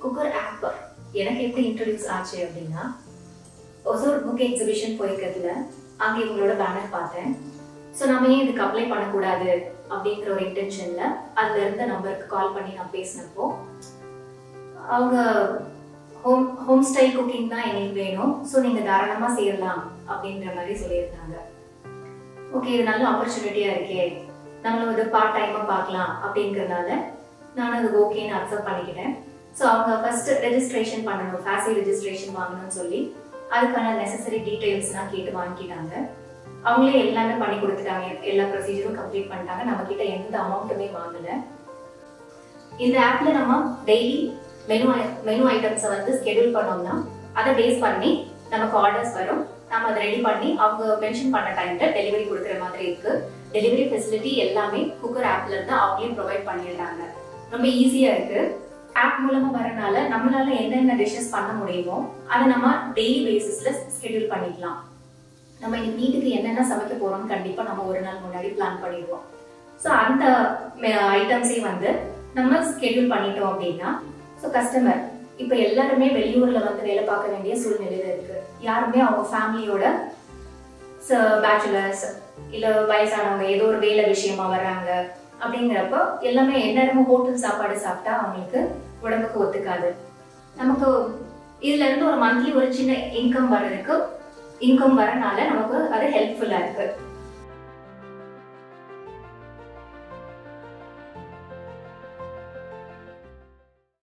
cooker app எனக்கு எப்படி introduce ஆச்சு அப்படின்னா ஒசூர் புக் எக்ஸிபிஷன் போயிருக்கிறதுல அங்கே இவங்களோட பேனர் பார்த்தேன் ஸோ நம்ம ஏன் இதுக்கு அப்ளை பண்ணக்கூடாது அப்படிங்கிற ஒரு இன்டென்ஷன்ல அதுல இருந்த நம்பருக்கு கால் பண்ணி நான் பேசினப்போ அவங்க ஹோம் ஹோம் ஸ்டைல் குக்கிங் தான் எங்களுக்கு வேணும் ஸோ நீங்க தாராளமா சேரலாம் அப்படின்ற மாதிரி சொல்லியிருந்தாங்க ஓகே இது நல்ல ஆப்பர்ச்சுனிட்டியா இருக்கே நம்மளும் இது பார்ட் டைமா பார்க்கலாம் அப்படிங்கறதுனால நான் அது ஓகேன்னு அக்செப்ட் பண்ணிக்கிட்டேன் ஸோ அவங்க ஃபர்ஸ்ட் ரெஜிஸ்ட்ரேஷன் பண்ணணும் ஃபேசி ரெஜிஸ்ட்ரேஷன் வாங்கணும்னு சொல்லி அதுக்கான நெசசரி டீடைல்ஸ்லாம் கேட்டு வாங்கிட்டாங்க அவங்களே எல்லாமே பண்ணி கொடுத்துட்டாங்க எல்லா ப்ரொசீஜரும் கம்ப்ளீட் பண்ணிட்டாங்க நம்ம கிட்ட எந்த அமௌண்ட்டுமே வாங்கல இந்த ஆப்ல நம்ம டெய்லி மெனு மெனு ஐட்டம்ஸை வந்து ஸ்கெடியூல் பண்ணோம்னா அதை பேஸ் பண்ணி நமக்கு ஆர்டர்ஸ் வரும் நம்ம அதை ரெடி பண்ணி அவங்க மென்ஷன் பண்ண டைம்ல டெலிவரி கொடுக்குற மாதிரி இருக்கு டெலிவரி ஃபெசிலிட்டி எல்லாமே குக்கர் ஆப்ல இருந்து அவங்களே ப்ரொவைட் பண்ணிடுறாங்க ரொம்ப ஈஸியா இருக்கு ஆப் மூலமா வரனால நம்மளால என்னென்ன டிஷ்ஷஸ் பண்ண முடியுமோ அதை நம்ம டெய்லி பேசிஸ்ல ஸ்கெடியூல் பண்ணிக்கலாம் நம்ம இன்னைக்கு வீட்டுக்கு என்னென்ன சமைக்க போறோம்னு கண்டிப்பா நம்ம ஒரு நாள் முன்னாடி பிளான் பண்ணிடுவோம் ஸோ அந்த ஐட்டம்ஸே வந்து நம்ம ஸ்கெடியூல் பண்ணிட்டோம் அப்படின்னா ஸோ கஸ்டமர் இப்போ எல்லாருமே வெளியூர்ல வந்து வேலை பார்க்க வேண்டிய சூழ்நிலையில இருக்கு யாருமே அவங்க ஃபேமிலியோட பேச்சுலர்ஸ் இல்ல வயசானவங்க ஏதோ ஒரு வேலை விஷயமா வர்றாங்க அப்படிங்கிறப்போ எல்லாமே எந்நேரமும் ஹோட்டல் சாப்பாடு சாப்பிட்டா அவங்களுக்கு உடம்புக்கு ஒத்துக்காது நமக்கு இதுல இருந்து ஒரு மந்த்லி ஒரு சின்ன இன்கம் வர்றதுக்கு இன்கம் வரனால நமக்கு அது ஹெல்ப்ஃபுல்லா இருக்கு